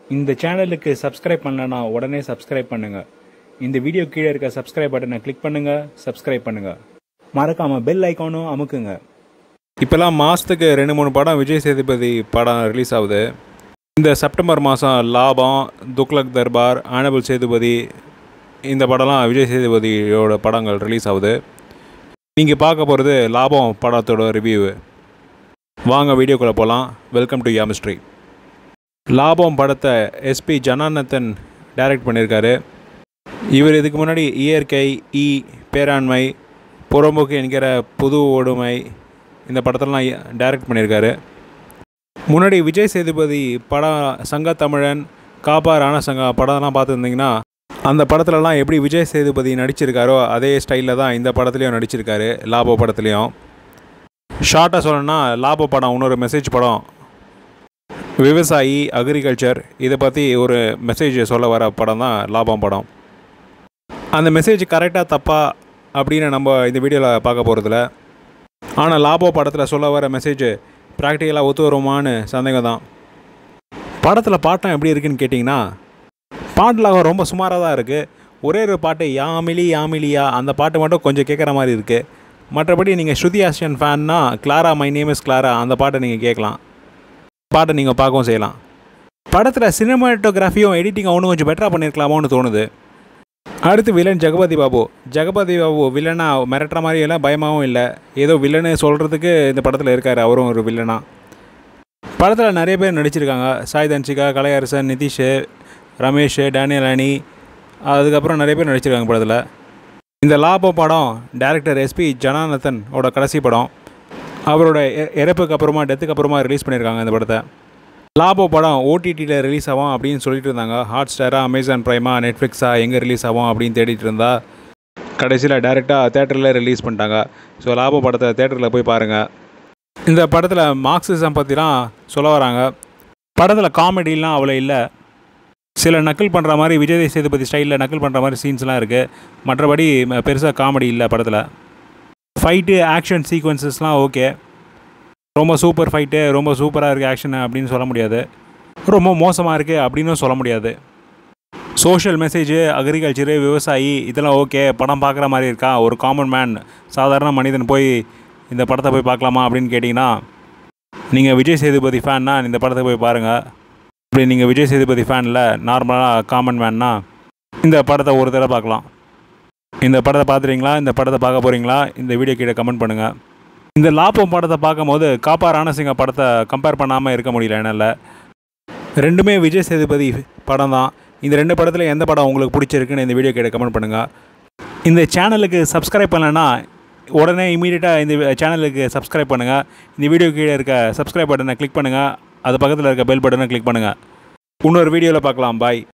இந்த சேனலுக்கு சப்ஸ்கிரைப் பண்ணலனா உடனே சப்ஸ்கிரைப் பண்ணுங்க இந்த வீடியோ கீழே இருக்க சப்ஸ்கிரைப் பட்டனை கிளிக் பண்ணுங்க சப்ஸ்கிரைப் பண்ணுங்க மறக்காம பெல் ஐக்கானும் அமுக்குங்க இப்போல்லாம் மாதத்துக்கு ரெண்டு மூணு படம் விஜய் சேதுபதி படம் ரிலீஸ் ஆகுது இந்த செப்டம்பர் மாதம் லாபம் துக்ளக் தர்பார் ஆனபுல் சேதுபதி இந்த படம்லாம் விஜய் சேதுபதியோட படங்கள் ரிலீஸ் ஆகுது நீங்கள் பார்க்க போகிறது லாபம் படத்தோட ரிவ்யூ வாங்க வீடியோக்குள்ளே போகலாம் வெல்கம் டு யாமிஸ்ட்ரி லாபம் படத்தை எஸ்பி ஜனானந்தன் டைரக்ட் பண்ணியிருக்காரு இவர் இதுக்கு முன்னாடி இயற்கை இ பேராண்மை புறம்போக்கு என்கிற புது ஓடுமை இந்த படத்தெல்லாம் டைரக்ட் பண்ணியிருக்காரு முன்னாடி விஜய் சேதுபதி படம் சங்க தமிழன் காப்பா ராணசங்கா படம்லாம் பார்த்துருந்தீங்கன்னா அந்த படத்துலலாம் எப்படி விஜய் சேதுபதி நடிச்சிருக்காரோ அதே ஸ்டைலில் தான் இந்த படத்துலையும் நடிச்சிருக்காரு லாபோ படத்துலையும் ஷார்ட்டாக சொல்லணும்னா லாபோ படம் இன்னொரு மெசேஜ் படம் விவசாயி அக்ரிகல்ச்சர் இதை பற்றி ஒரு மெசேஜ் சொல்ல வர படம் தான் லாபம் படம் அந்த மெசேஜ் கரெக்டாக தப்பா அப்படின்னு நம்ம இந்த வீடியோவில் பார்க்க போகிறதில்ல ஆனால் லாபோ படத்தில் சொல்ல வர மெசேஜ் ப்ராக்டிக்கலாக ஒத்து வருமான்னு சந்தேகம் தான் படத்தில் பாட்டம் எப்படி இருக்குன்னு கேட்டிங்கன்னா பாட்டில் ரொம்ப சுமாராக தான் இருக்குது ஒரே ஒரு பாட்டு யாமிலி யாமிலியா அந்த பாட்டு மட்டும் கொஞ்சம் கேட்குற மாதிரி இருக்குது மற்றபடி நீங்கள் ஸ்ருதி ஹாசன் ஃபேன்னா Clara my name is Clara அந்த பாட்டை நீங்கள் கேட்கலாம் பாட்டை நீங்கள் பார்க்கவும் செய்யலாம் படத்தில் சினிமாட்டோகிராஃபியும் எடிட்டிங் ஒன்றும் கொஞ்சம் பெட்டராக பண்ணியிருக்கலாமோன்னு தோணுது அடுத்து வில்லன் ஜெகபதி பாபு ஜெகபதி பாபு வில்லனா மிரட்டுற மாதிரி எல்லாம் பயமாகவும் இல்லை ஏதோ வில்லனு சொல்கிறதுக்கு இந்த படத்தில் இருக்கார் அவரும் ஒரு வில்லனா படத்தில் நிறைய பேர் நடிச்சிருக்காங்க சாய் தன்சிகா கலையரசன் நிதிஷ் ரமேஷ் டேனியல் அனி அதுக்கப்புறம் நிறைய பேர் நடிச்சிருக்காங்க படத்தில் இந்த லாப படம் டேரக்டர் எஸ்பி ஜனானந்தன் ஓட கடைசி படம் அவரோட இ- இறப்புக்கு அப்புறமா டெத்துக்கு அப்புறமா ரிலீஸ் பண்ணியிருக்காங்க இந்த படத்தை லாபோ படம் ஓடிடியில் ரிலீஸ் ஆகும் அப்படின்னு சொல்லிட்டு இருந்தாங்க ஹாட் ஸ்டாரா அமேசான் ப்ரைமா நெட்ஃப்ளிக்ஸா எங்கே ரிலீஸ் ஆகும் அப்படின்னு தேடிட்டு இருந்தா கடைசியில் டேரெக்டாக தேட்டரில் ரிலீஸ் பண்ணிட்டாங்க ஸோ லாபோ படத்தை தேட்டரில் போய் பாருங்கள் இந்த படத்தில் மார்க்சிசம் பற்றிலாம் சொல்ல வராங்க படத்தில் காமெடிலாம் அவ்வளோ இல்லை சில நக்கல் பண்ணுற மாதிரி விஜய் சேதுபதி ஸ்டைலில் நக்கல் பண்ணுற மாதிரி சீன்ஸ்லாம் இருக்குது மற்றபடி பெருசாக காமெடி இல்லை படத்தில் ஃபைட்டு ஆக்ஷன் சீக்வன்சஸ்லாம் ஓகே ரொம்ப சூப்பர் ஃபைட்டு ரொம்ப சூப்பராக இருக்குது ஆக்ஷன் அப்படின்னு சொல்ல முடியாது ரொம்ப மோசமாக இருக்குது அப்படின்னும் சொல்ல முடியாது சோஷியல் மெசேஜ் அக்ரிகல்ச்சரு விவசாயி இதெல்லாம் ஓகே படம் பார்க்குற மாதிரி இருக்கா ஒரு காமன் மேன் சாதாரண மனிதன் போய் இந்த படத்தை போய் பார்க்கலாமா அப்படின்னு கேட்டிங்கன்னா நீங்கள் விஜய் சேதுபதி ஃபேன்னா இந்த படத்தை போய் பாருங்கள் இப்படி நீங்கள் விஜய் சேதுபதி ஃபேனில் நார்மலாக காமன் மேன்னா இந்த படத்தை ஒரு தடவை பார்க்கலாம் இந்த படத்தை பார்த்துறீங்களா இந்த படத்தை பார்க்க போகிறீங்களா இந்த வீடியோ கீழே கமெண்ட் பண்ணுங்கள் இந்த லாபம் படத்தை பார்க்கும்போது காப்பா ராணசிங்க படத்தை கம்பேர் பண்ணாமல் இருக்க முடியல என்னால் ரெண்டுமே விஜய் சேதுபதி படம் தான் இந்த ரெண்டு படத்தில் எந்த படம் உங்களுக்கு பிடிச்சிருக்குன்னு இந்த வீடியோ கீழே கமெண்ட் பண்ணுங்கள் இந்த சேனலுக்கு சப்ஸ்கிரைப் பண்ணலைன்னா உடனே இமீடியட்டாக இந்த சேனலுக்கு சப்ஸ்கிரைப் பண்ணுங்கள் இந்த வீடியோ கீழே இருக்க சப்ஸ்கிரைப் பட்டனை கிளிக் பண்ணுங்கள் அது பக்கத்தில் இருக்க பெல் பட்டனை கிளிக் பண்ணுங்கள் இன்னொரு வீடியோவில் பார்க்கலாம் பாய்